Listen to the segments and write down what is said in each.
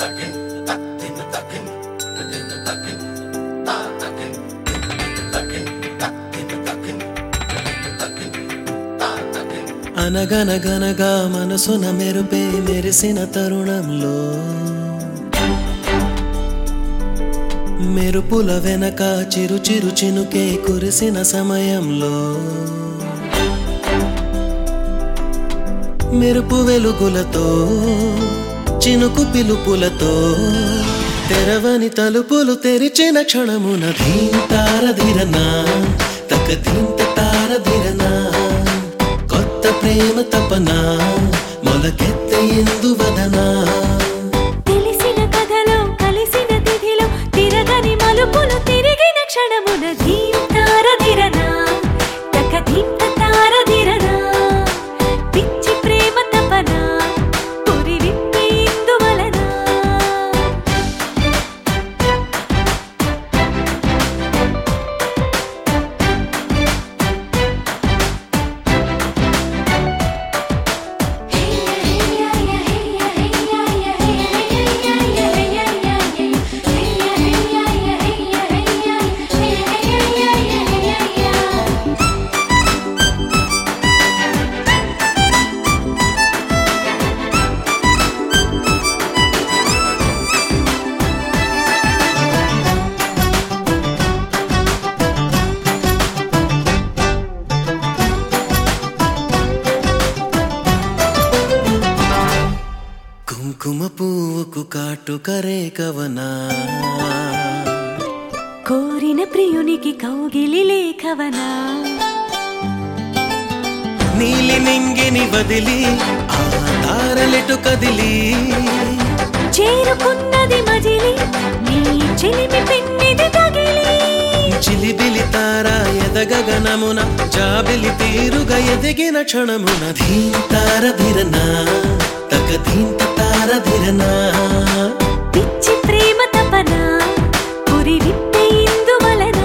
అనగనగనగా మనసున మెరుపే మెరిసిన తరుణంలో మెరుపుల వెనక చిరు చిరు చినుకే కురిసిన సమయంలో మెరుపు వెలుగులతో చినుకు పిలుపులతో తెరవని తలుపులు తెరిచిన క్షణమున ధీంతారధిరనా తక ధీంత తారధిరనా కొత్త ప్రేమ తపన మొలకెత్త ఎందువదనా తెలిసిన కథలో కలిసిన తిథిలో తిరగని మలుపులు తిరిగిన క్షణమున ధీంతారధిరనా తక ధీంత తారధిరనా పిచ్చి ప్రేమ తపన పురి విప్పి ఇందువలనా కుంకుమ పువ్వుకు కాటుకరే కవనా కోరిన ప్రియునికి కౌగిలి లేఖవనా నీలి నింగిని వదిలి ఆ తారలెటు కదిలి చేరుకున్నది మజిలి నీ చెలిమి పెన్నిది తగిలి చిలిబిలి తార ఎదగగనమున జాబిలి తీరుగా ఎదిగిన క్షణమున ధీంతార ధిరనా తక ధీంత తార ధిరనా పిచ్చి ప్రేమ తపన పురి విప్పి ఇందువలనా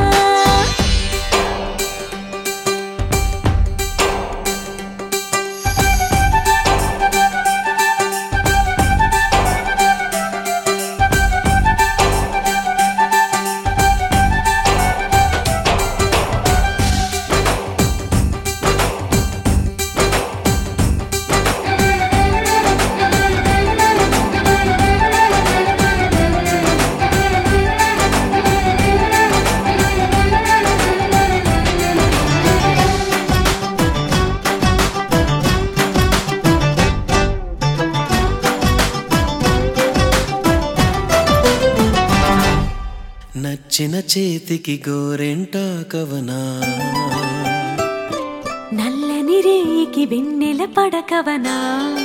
నచ్చిన చేతికి గోరెంట కవనా నల్లని రేయికి వెన్నెల పడకవనా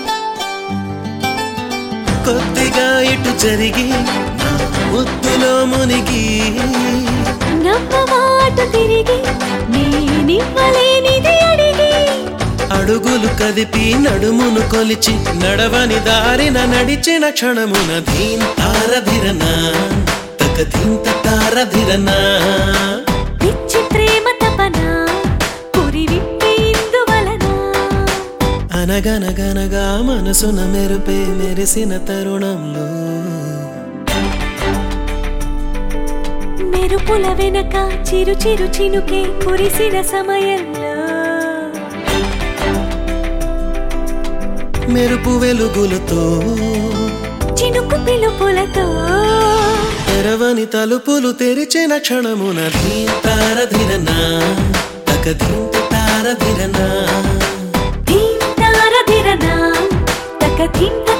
కొద్దిగా ఇటు జరిగి నా ముద్దులో మునిగి నవ్వమాట తిరిగి నేనివ్వలేనిది అడిగి అడుగులు కదిపి నడుమును కొలిచి నడవని దారిన నడిచిన క్షణమున ధీన్ తారధిరనా తక ధీంత తారధిరనా పిచ్చి ప్రేమ తపన పురి విప్పి ఇందువలనా అనగనగనగా మనసున మెరుపే మెరిసిన తరుణంలో మెరుపుల వెనక చిరు చిరు చినుకే కురిసిన సమయంలో మెరుపు వెలుగులతో చినుకు పిలుపులతో తెరవని తలుపులు తెరిచిన క్షణమున ధీన్ తారధిరనా తక ధీంత తారధిరనా ధీం తారధిరనా తక ధీం